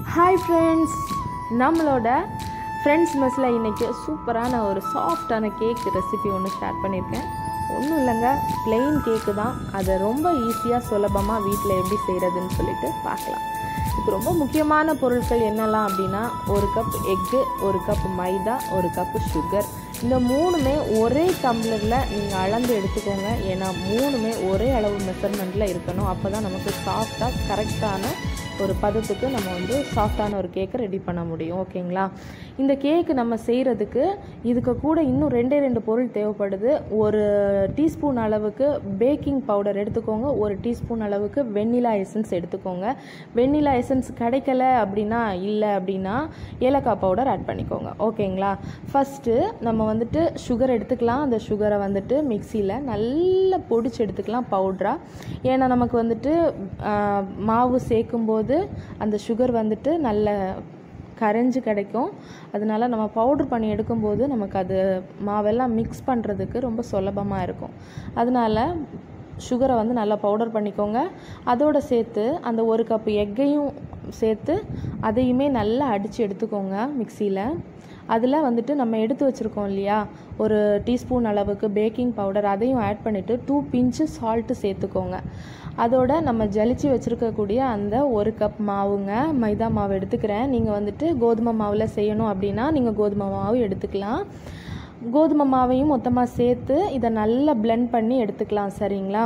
hi friends நம்மளோட friends மெஸ்ஸில் இன்றைக்கி சூப்பரான ஒரு சாஃப்டான கேக் ரெசிபி ஒன்று ஷேர் பண்ணியிருக்கேன் ஒன்றும் இல்லைங்க plain கேக்கு தான் அதை ரொம்ப ஈஸியாக சுலபமாக வீட்டில் எப்படி செய்கிறதுன்னு சொல்லிட்டு பார்க்கலாம் இப்போ ரொம்ப முக்கியமான பொருட்கள் என்னெல்லாம் அப்படின்னா ஒரு கப் எக்கு ஒரு கப் மைதா ஒரு கப்பு சுகர் இந்த மூணுமே ஒரே டம்ளரில் நீங்கள் அளந்து எடுத்துக்கோங்க ஏன்னா மூணுமே ஒரே அளவு மெஷர்மெண்ட்டில் இருக்கணும் அப்போ தான் நமக்கு சாஃப்டாக கரெக்டான ஒரு பதத்துக்கு நம்ம வந்து சாஃப்டான ஒரு கேக்கை ரெடி பண்ண முடியும் ஓகேங்களா இந்த கேக்கு நம்ம செய்கிறதுக்கு இதுக்கு கூட இன்னும் ரெண்டே ரெண்டு பொருள் தேவைப்படுது ஒரு டீஸ்பூன் அளவுக்கு பேக்கிங் பவுடர் எடுத்துக்கோங்க ஒரு டீஸ்பூன் அளவுக்கு வெண்ணிலா எசன்ஸ் எடுத்துக்கோங்க வெண்ணிலா எசன்ஸ் கிடைக்கல அப்படின்னா இல்லை அப்படின்னா ஏலக்காய் பவுடர் ஆட் பண்ணிக்கோங்க ஓகேங்களா ஃபஸ்ட்டு நம்ம வந்துட்டு சுகர் எடுத்துக்கலாம் அந்த சுகரை வந்துட்டு மிக்சியில் நல்லா பொடிச்சு எடுத்துக்கலாம் பவுட்ராக ஏன்னா நமக்கு வந்துட்டு ஆஹ், மாவு சேர்க்கும்போது அந்த சுகர் வந்துட்டு நல்ல கரைஞ்சு கிடைக்கும் அதனால நம்ம பவுடர் பண்ணி எடுக்கும்போது நமக்கு அது மாவெல்லாம் மிக்ஸ் பண்ணுறதுக்கு ரொம்ப சுலபமாக இருக்கும் அதனால சுகரை வந்து நல்லா பவுடர் பண்ணிக்கோங்க அதோட சேர்த்து அந்த ஒரு கப் எக்கையும் சேர்த்து அதையுமே நல்லா அடித்து எடுத்துக்கோங்க மிக்சியில் அதில் வந்துட்டு நம்ம எடுத்து வச்சுருக்கோம் இல்லையா ஒரு டீஸ்பூன் அளவுக்கு பேக்கிங் பவுடர் அதையும் ஆட் பண்ணிவிட்டு டூ பிஞ்சு சால்ட்டு சேர்த்துக்கோங்க அதோட நம்ம ஜலிச்சு வச்சுருக்கக்கூடிய அந்த ஒரு கப் மாவுங்க மைதா மாவு எடுத்துக்கிறேன் நீங்கள் வந்துட்டு கோதுமை மாவில் செய்யணும் அப்படின்னா நீங்கள் கோதுமை மாவு எடுத்துக்கலாம் கோதுமை மாவையும் மொத்தமாக சேர்த்து இதை நல்லா blend பண்ணி எடுத்துக்கலாம் சரிங்களா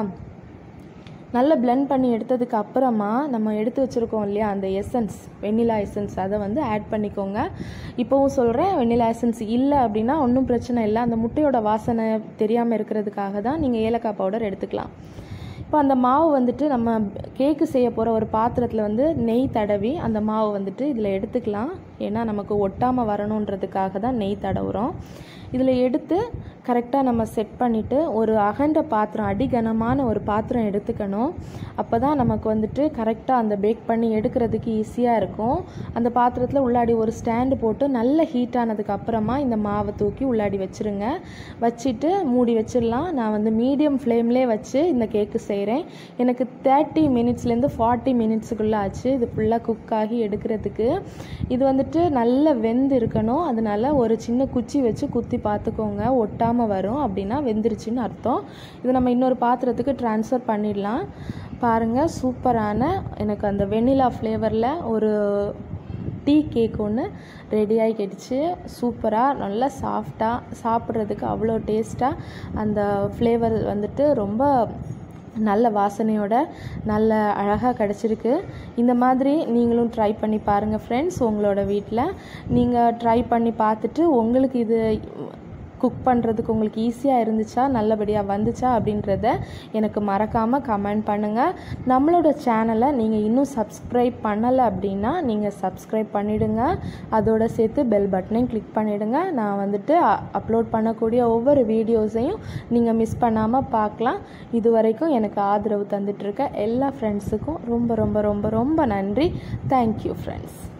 நல்லா blend பண்ணி எடுத்ததுக்கு அப்புறமா நம்ம எடுத்து வச்சுருக்கோம் இல்லையா அந்த எசன்ஸ் வெண்ணிலா எசன்ஸ் அதை வந்து ஆட் பண்ணிக்கோங்க இப்போவும் சொல்கிறேன் வெண்ணிலா எசன்ஸ் இல்லை அப்படின்னா ஒன்றும் பிரச்சனை இல்லை அந்த முட்டையோட வாசனை தெரியாமல் இருக்கிறதுக்காக தான் நீங்கள் ஏலக்காய் பவுடர் எடுத்துக்கலாம் இப்போ அந்த மாவு வந்துட்டு நம்ம கேக்கு செய்ய போகிற ஒரு பாத்திரத்தில் வந்து நெய் தடவி அந்த மாவு வந்துட்டு இதில் எடுத்துக்கலாம் ஏன்னா நமக்கு ஒட்டாமல் வரணுன்றதுக்காக தான் நெய் தடவுறோம் இதில் எடுத்து கரெக்டாக நம்ம செட் பண்ணிவிட்டு ஒரு அகண்ட பாத்திரம் அடிகனமான ஒரு பாத்திரம் எடுத்துக்கணும் அப்போ தான் நமக்கு வந்துட்டு கரெக்டாக அந்த பேக் பண்ணி எடுக்கிறதுக்கு ஈஸியாக இருக்கும் அந்த பாத்திரத்தில் உள்ளாடி ஒரு ஸ்டாண்டு போட்டு நல்ல ஹீட் ஆனதுக்கு அப்புறமா இந்த மாவை தூக்கி உள்ளாடி வச்சுருங்க வச்சுட்டு மூடி வச்சிடலாம் நான் வந்து மீடியம் ஃப்ளேம்லேயே வச்சு இந்த கேக்கு செய்கிறேன் எனக்கு தேர்ட்டி மினிட்ஸ்லேருந்து ஃபார்ட்டி மினிட்ஸுக்குள்ளே ஆச்சு இது ஃபுல்லாக குக் ஆகி எடுக்கிறதுக்கு இது வந்துட்டு நல்ல வெந்து இருக்கணும் அதனால ஒரு சின்ன குச்சி வச்சு குத்தி பார்த்துக்கோங்க ஒட்டாமல் வரும் அப்படின்னா வெந்துருச்சுன்னு அர்த்தம் இது நம்ம இன்னொரு பாத்திரத்துக்கு ட்ரான்ஸ்ஃபர் பண்ணிடலாம் பாருங்கள் சூப்பரான எனக்கு அந்த வெண்ணிலா ஃப்ளேவரில் ஒரு டீ கேக் ஒன்று ரெடியாகி கிடுச்சு சூப்பராக நல்லா சாஃப்டாக சாப்பிட்றதுக்கு அவ்வளோ டேஸ்ட்டாக அந்த ஃப்ளேவர் வந்துட்டு ரொம்ப நல்ல வாசனையோட நல்ல அழகாக கிடச்சிருக்கு இந்த மாதிரி நீங்களும் ட்ரை பண்ணி பாருங்கள் ஃப்ரெண்ட்ஸ் உங்களோட வீட்டில் நீங்கள் ட்ரை பண்ணி பார்த்துட்டு உங்களுக்கு இது குக் பண்ணுறதுக்கு உங்களுக்கு ஈஸியாக இருந்துச்சா நல்லபடியாக வந்துச்சா அப்படின்றத எனக்கு மறக்காமல் கமெண்ட் பண்ணுங்கள் நம்மளோட சேனலை நீங்கள் இன்னும் சப்ஸ்கிரைப் பண்ணலை அப்படின்னா நீங்கள் சப்ஸ்கிரைப் பண்ணிவிடுங்க அதோட சேர்த்து பெல் பட்டனையும் கிளிக் பண்ணிவிடுங்க நான் வந்துட்டு அப்லோட் பண்ணக்கூடிய ஒவ்வொரு வீடியோஸையும் நீங்கள் மிஸ் பண்ணாமல் பார்க்கலாம் இது வரைக்கும் எனக்கு ஆதரவு தந்துட்டுருக்க எல்லா ஃப்ரெண்ட்ஸுக்கும் ரொம்ப ரொம்ப ரொம்ப ரொம்ப நன்றி தேங்க்யூ ஃப்ரெண்ட்ஸ்